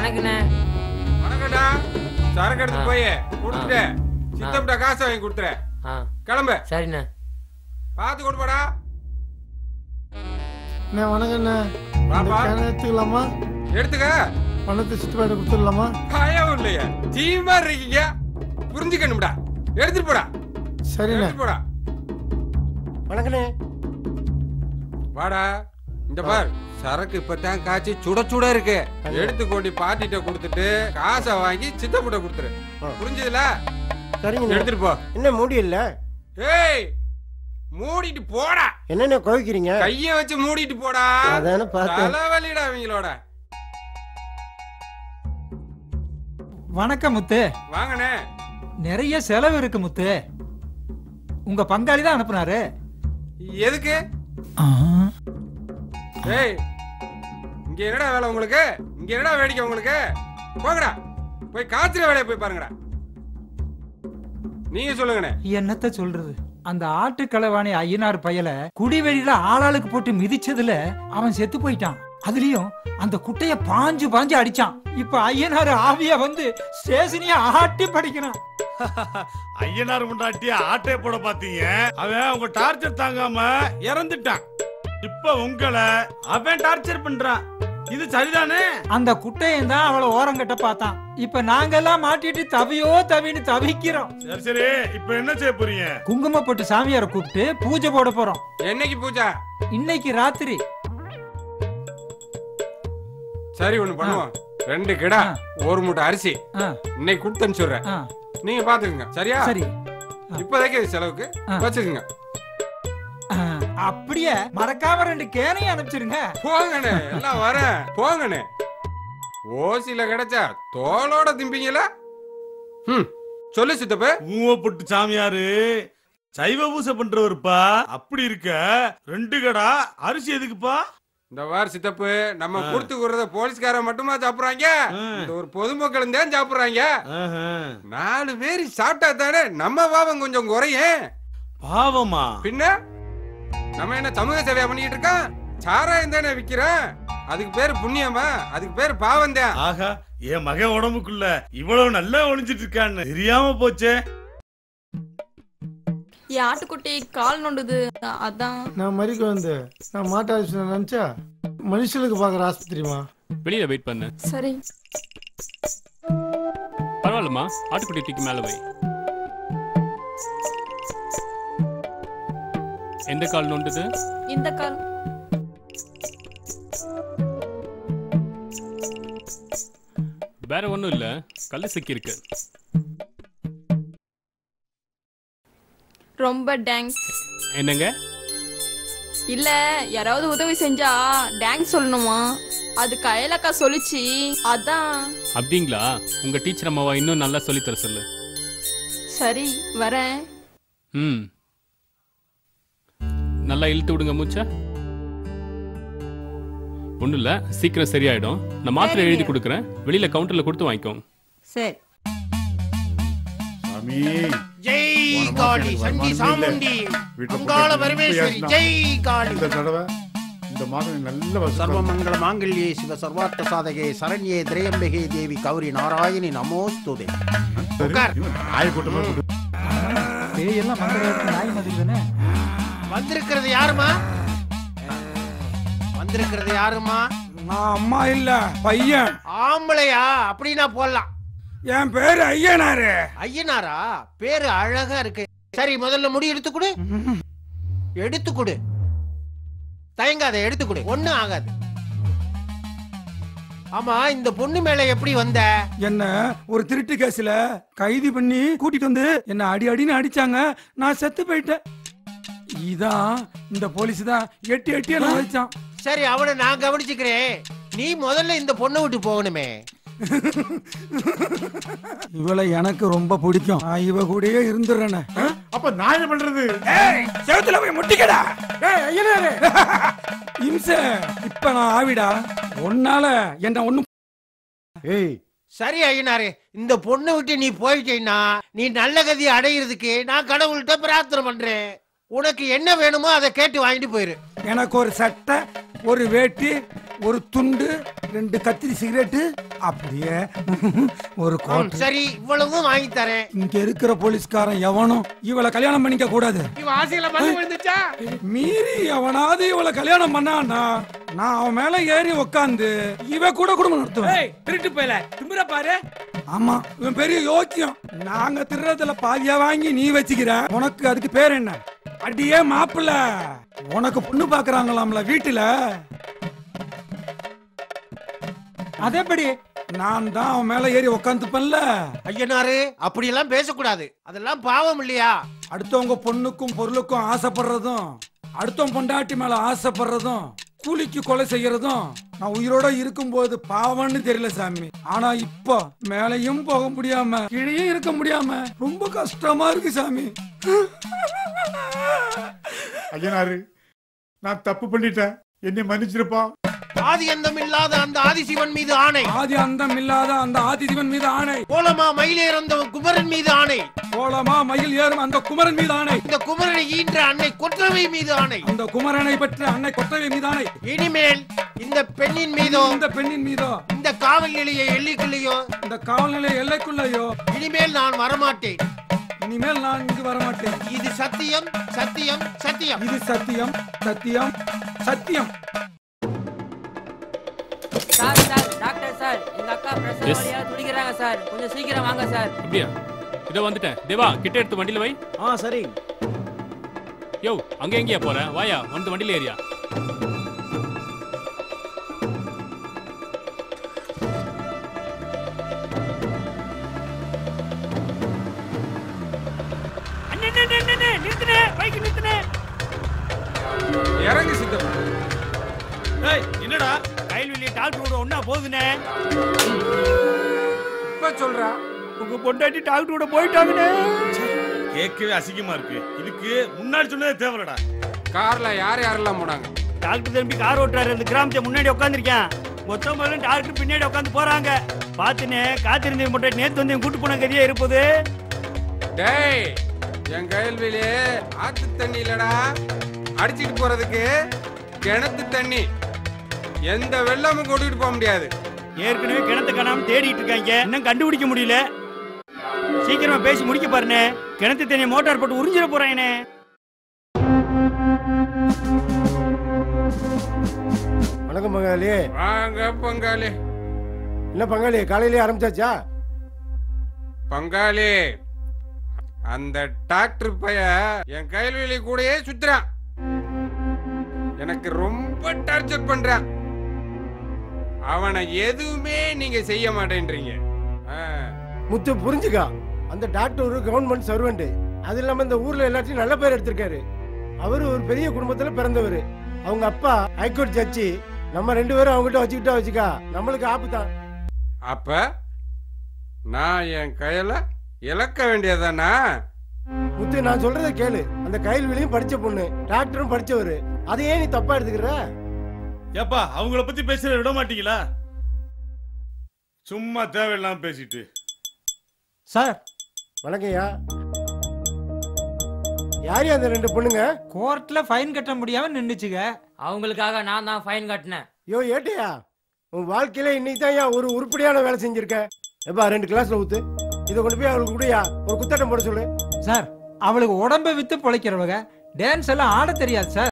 வணக்கண்ணே வணக்கம்டா சரக்கு எடுத்து ஆ. போய் கொடுத்துட்டு சித்தப்பிட்ட காசை வாங்கி கொடுத்துரு ஆ கிளம்பு சரிண்ணே பார்த்து கொடுப்பாடா அண்ணே வணக்கண்ணே இந்த வாப்பா. கேனை எடுத்துக்கலாமா எடுத்துக்க பணத்தை சித்துப்பாட்ட கொடுத்துடலாமா பயம் இல்லையா டீமா இருக்கீங்க புரிஞ்சுக்கணும்டா எடுத்துட்டு போடா சரிண்ணே எடுத்துட்டு போடா வணக்கண்ணே வாடா இந்த பார் சரக்கு இப்பதான் காய்ச்சி சுட சுட இருக்கு எடுத்து கொண்டு பாட்டிட்ட கொடுத்துட்டு காசை வாங்கி சித்தப்பிட்ட கொடுத்துரு ஆ. புரிஞ்சதுல சரிங்கண்ணே எடுத்துட்டு போ என்ன மூடி இல்ல ஏய் மூடிட்டு போடா என்னண்ணே குவைக்கிறீங்க கைய வச்சு மூடிட்டு போடா அதானே பார்த்தேன் தலைவலிடா அவங்களோட வணக்கம் முத்து வாங்கண்ணே நிறைய செலவு இருக்கு முத்து உங்க பங்காளி தான் அனுப்புனாரு எதுக்கு ஏய் இங்க என்னடா வேலை உங்களுக்கு இங்க என்னடா வேடிக்கை உங்களுக்கு போங்கடா போய் காய்ச்சற வேலையை போய் பாருங்கடா நீங்க சொல்லுங்கண்ணே என்னத்த சொல்றது அந்த ஆட்டுக்களவாணி ஐயனார் பயல குடிவெளியில ஆளாளுக்கு போட்டு மிதிச்சதுல அவன் செத்து போயிட்டான் அதுலயும் அந்த குட்டைய பாஞ்சு பாஞ்சு அடிச்சான் இப்ப ஐயனார் ஆவியா வந்து ஸ்டேஷனைய ஆட்டி படிக்கிறான் ஐயனார் முண்டாட்டி ஆட்டே போட பாத்தீங்க அவன் உங்க டார்ச்சர் தாங்காம இறந்துட்டான் இப்ப உங்களை அவன் டார்ச்சர் பண்றான் இது சரிதானே அந்த குட்டையன் தான் அவளை ஓரங்கட்ட பார்த்தான் இப்ப நாங்கெல்லாம் மாட்டிட்டு தவியோ தவின்னு தவிக்கிறோம் சரி சரி இப்ப என்ன செய்ய போறீங்க குங்குமப்பட்டு சாமியாரை கூப்பிட்டு பூஜை போட போறோம் என்னைக்கு பூஜா இன்னைக்கு ராத்திரி சரி ஒண்ணு பண்ணுவோம் ரெண்டு கிடா ஆ. ஒரு மூட்டை அரிசி ஆ, இன்னைக்கு கொடுத்து அனுப்பிச்சுடுறேன் ஆ, நீங்க பாத்துக்கோங்க சரியா சரி இப்போதைக்கு இது செலவுக்கு ஆ. வச்சுக்கோங்க ஆ, அப்படியே மறக்காம ரெண்டு கேனையும் அனுப்பிச்சிருங்க போங்கண்ணே எல்லாம் வரேன் போங்கண்ணே ஓசில கிடைச்சா தோலோட திம்பிங்களா ம் சொல்லு சித்தப்ப ஊவப்பட்டு சாமியாரு சைவ பூசை பண்றவருப்பா அப்படி இருக்க ரெண்டு கடா அரிசி எதுக்குப்பா இந்த வார் சித்தப்பு நம்ம ஆ. கொடுத்துக்கிறத போலீஸ்காரன் மட்டுமா சாப்பிடுறாங்க ஆ. இந்த ஒரு பொதுமக்களும் தான் சாப்பிடுறாங்க ஆஹா. நாலு பேர் சாப்பிட்டா தானே நம்ம பாவம் கொஞ்சம் குறையும் பாவமா பின்ன நம்ம என்ன சமூக சேவையா பண்ணிட்டு இருக்கோம் சாராயம் தானே விக்கிறோம் அதுக்கு பேரு புண்ணியமா அதுக்கு பேரு பாவம் தான் ஆகா என் மகன் உடம்புக்குள்ள இவ்வளவு நல்லா ஒளிஞ்சிட்டு இருக்கான்னு தெரியாம போச்சே என் ஆட்டுக்குட்டி கால் நொண்டுது அதான் நான் மறிக்க வந்து நான் மாட்டு ஆஸ்பத்திரி நினச்சா மனுஷனுக்கு பார்க்குற ஆஸ்பத்திரிமா வெளியில வெயிட் பண்ணு சரி பரவாயில்லம்மா ஆட்டுக்குட்டி தூக்கி மேல வை எந்த கால் நோண்டுது இந்த கால் வேற ஒண்ணும் இல்ல கல்லு சிக்கி இருக்கு ரொம்ப டேங்க்ஸ் என்னங்க இல்ல யாராவது உதவி செஞ்சா டேங்க்ஸ் சொல்லணுமா அது கையலக்கா சொல்லிச்சு அதான் அப்படிங்களா உங்க டீச்சர் அம்மாவா இன்னும் நல்லா சொல்லித் தர சொல்லு சரி வரேன் ம் நல்லா இழுத்து விடுங்க மூச்ச ஒண்ணும் இல்ல சீக்கிரம் சரியாயிடும் நான் மாத்திரை எழுதி கொடுக்குறேன் வெளியில கவுண்டர்ல கொடுத்து வாங்கிக்கோங்க சரி சாமி ஜெய் காளி சண்டி சாமுண்டி மங்கள பரமேஸ்வரி ஜெய் காளி இந்த தடவை இந்த மாதம் நல்ல வசதி சர்வமங்கள மாங்கல்யே சிவ சர்வார்த்த சாதகே சரண்யே திரையம்பகே தேவி கௌரி நாராயணி நமோஸ்துதே உட்கார். நாய் கூட்டமா கூட்டு பேயெல்லாம் மந்திரம் நாய் மாதிரி தானே வந்திருக்கிறது யாருமா வந்திருக்கிறது யாருமா நான் அம்மா இல்ல பையன் ஆம்பளையா அப்படின்னா போடலாம் என் பேரு ஐயனாரு ஐயனாரா பேரு அழகா இருக்கு சரி முதல்ல முடி எடுத்து கொடு எடுத்து கொடு தயங்காத எடுத்து கொடு ஒண்ணும் ஆகாது ஆமா இந்த பொண்ணு மேல எப்படி வந்த என்ன ஒரு திருட்டு கேஸ்ல கைது பண்ணி கூட்டிட்டு வந்து என்ன அடி அடின்னு அடிச்சாங்க நான் செத்து போயிட்டேன் இதான் இந்த போலீஸ் தான் எட்டி எட்டி என்ன வச்சான் சரி அவனை நான் கவனிச்சுக்கிறேன் நீ முதல்ல இந்த பொண்ணை விட்டு போகணுமே இவளை எனக்கு ரொம்ப பிடிக்கும் நான் இவ கூடயே இருந்துடுறேனே அப்ப நான் என்ன பண்றது செவத்துல போய் முட்டிக்கடா இம்ச இப்ப நான் ஆவிடா உன்னால என்ன ஒண்ணும் ஏய் சரி ஐயனாரே இந்த பொண்ணை விட்டு நீ போயிட்டீன்னா நீ நல்ல கதி அடையிறதுக்கு நான் கடவுள்கிட்ட பிரார்த்தனை பண்றேன் உனக்கு என்ன வேணுமோ அதை கேட்டு வாங்கிட்டு போயிரு எனக்கு ஒரு சட்டை ஒரு வேட்டி ஒரு துண்டு ரெண்டு கத்திரி சிகரெட்டு அப்படியே ஒரு ம், கோட்டை சரி இவ்வளவும் வாங்கி தரேன் இங்க இருக்கிற போலீஸ்காரன் எவனும் இவளை கல்யாணம் பண்ணிக்க கூடாது இவ ஆசையில வந்து விழுந்துச்சா மீறி எவனாவது இவளை கல்யாணம் பண்ணான்னா நான் அவன் மேல ஏறி உக்காந்து இவ கூட குடும்பம் நடத்துவேன் திருட்டு போயல திமிர பாரு ஆமா இவன் பெரிய யோக்கியம் நாங்க திருறதுல பாதியா வாங்கி நீ வச்சுக்கிற உனக்கு அதுக்கு பேர் என்ன அடியே மாப்பிள்ள உனக்கு பொண்ணு பாக்குறாங்களாம்ல வீட்டுல அதேபடி நான் தான் அவன் மேல ஏறி உக்காந்துப்பேன்ல ஐயனாரு அப்படி எல்லாம் பேசக்கூடாது அதெல்லாம் பாவம் இல்லையா அடுத்தவங்க பொண்ணுக்கும் பொருளுக்கும் ஆசைப்படுறதும் அடுத்தவங்க பொண்டாட்டி மேல ஆசைப்படுறதும் கூலிக்கு கொலை செய்யறதும் நான் உயிரோட இருக்கும்போது பாவம்னு தெரியல சாமி ஆனா இப்போ மேலையும் போக முடியாம கீழேயும் இருக்க முடியாம ரொம்ப கஷ்டமா இருக்கு சாமி ஐயனாரு நான் தப்பு பண்ணிட்டேன் என்னை மன்னிச்சிருப்பா ஆதி அந்தம் இல்லாத அந்த ஆதிசிவன் மீது ஆணை ஆதி அந்தம் இல்லாத அந்த ஆதிசிவன் மீது ஆணை கோலமா மயிலேர் அந்த குமரன் மீது ஆணை கோலமா மயில் ஏறும் அந்த குமரன் மீது ஆணை இந்த குமரனை ஈன்ற அன்னை கொற்றவை மீது ஆணை அந்த குமரனை பெற்ற அன்னை கொத்தவை மீது ஆணை இனிமேல் இந்த பெண்ணின் மீதோ இந்த பெண்ணின் மீதோ இந்த காவல் நிலைய எல்லைக்குள்ளேயோ இந்த காவல் நிலைய எல்லைக்குள்ளேயோ இனிமேல் நான் வரமாட்டேன் இனிமேல் நான் இங்கு வரமாட்டேன் இது சத்தியம் சத்தியம் சத்தியம் இது சத்தியம் சத்தியம் சத்தியம் சார் சார் டாக்டர் சார் எங்க அக்கா பிரசவ Yes. வழியா துடிக்கிறாங்க சார் கொஞ்சம் சீக்கிரம் வாங்க சார் அப்படியா இதோ வந்துட்டேன் தேவா கிட்ட எடுத்து வண்டியில வை ஆ சரி யோ அங்க எங்கேயா போற வாயா வந்து வண்டியில ஏறியா நிறுத்துனே பைக் நிறுத்துனே இறங்கு சித்தப்பா ஏய் என்னடா கைல்வெளி டாக்டரோட ஒண்ணா போகுதுனே இப்ப சொல்றா உங்க பொண்டாட்டி டாக்டரோட போயிட்டாங்கனே கேட்கவே அசிங்கமா இருக்கு இதுக்கு முன்னாடி சொன்னதே தேவைலடா கார்ல யார் யாரெல்லாம் போனாங்க டாக்டர் தம்பி கார் ஓட்டுறாரு அந்த கிராமத்தை முன்னாடி உட்காந்துருக்கேன் மொத்தம் முதல்ல டாக்டர் பின்னாடி உட்காந்து போறாங்க பாத்துனே காத்திருந்தேன் மட்டும் நேத்து வந்து கூட்டு போன கதையா இருப்பது டேய் என் கயல்வெளியே ஆத்து தண்ணி இல்லடா அடிச்சிட்டு போறதுக்கு கிணத்து தண்ணி எந்த வெள்ளமும் கொண்டுட்டு போக முடியாது ஏற்கனவே கிணத்து காணாம தேடிட்டு இருக்காங்க இன்னும் கண்டுபிடிக்க முடியல சீக்கிரமா பேசி முடிக்க பாருனே கிணத்து தண்ணியை மோட்டார் போட்டு உறிஞ்சிட போறாங்கண்ணே வணக்கம் பங்காளி வாங்க பங்காளி என்ன பங்காளி காலையிலேயே ஆரம்பிச்சாச்சா பங்காளி அந்த டாக்டர் பைய என் கைல்வெளி கூடயே சுத்துறான் எனக்கு ரொம்ப டார்ச்சர் பண்றான் அவனை எதுவுமே நீங்க செய்ய மாட்டேன்றீங்க ஆ. முத்து புரிஞ்சுக்கா அந்த டாக்டர் ஒரு கவர்மெண்ட் சர்வெண்ட் அது இல்லாம இந்த ஊர்ல எல்லாத்தையும் நல்ல பேர் எடுத்திருக்காரு அவரு ஒரு பெரிய குடும்பத்துல பிறந்தவர் அவங்க அப்பா ஹைகோர்ட் ஜட்ஜி நம்ம ரெண்டு பேரும் அவங்ககிட்ட வச்சுக்கிட்டா வச்சுக்கா நம்மளுக்கு ஆப்பு தான் அப்ப நான் என் கையில இழக்க வேண்டியதானா முத்து நான் சொல்றத கேளு அந்த கைல்விலையும் படிச்ச பொண்ணு டாக்டரும் படிச்சவரு அதை ஏன் நீ தப்பா எடுத்துக்கிற ஏப்பா அவங்கள பத்தி பேசுற விட மாட்டீங்களா சும்மா தேவையில்லாம பேசிட்டு சார் வணக்கம்யா யாரு அந்த ரெண்டு பொண்ணுங்க கோர்ட்ல ஃபைன் கட்ட முடியாம நின்னுச்சுங்க அவங்களுக்காக நான் தான் ஃபைன் கட்டினேன் யோ ஏட்டையா உன் வாழ்க்கையில இன்னைக்கு தான் ஒரு உருப்படியான வேலை செஞ்சிருக்க எப்பா ரெண்டு கிளாஸ்ல ஊத்து இதை கொண்டு போய் அவளுக்கு கூடயா ஒரு குத்தாட்டம் போட சொல்லு சார் அவளுக்கு உடம்ப வித்து பொழைக்கிறவங்க டான்ஸ் எல்லாம் ஆட தெரியாது சார்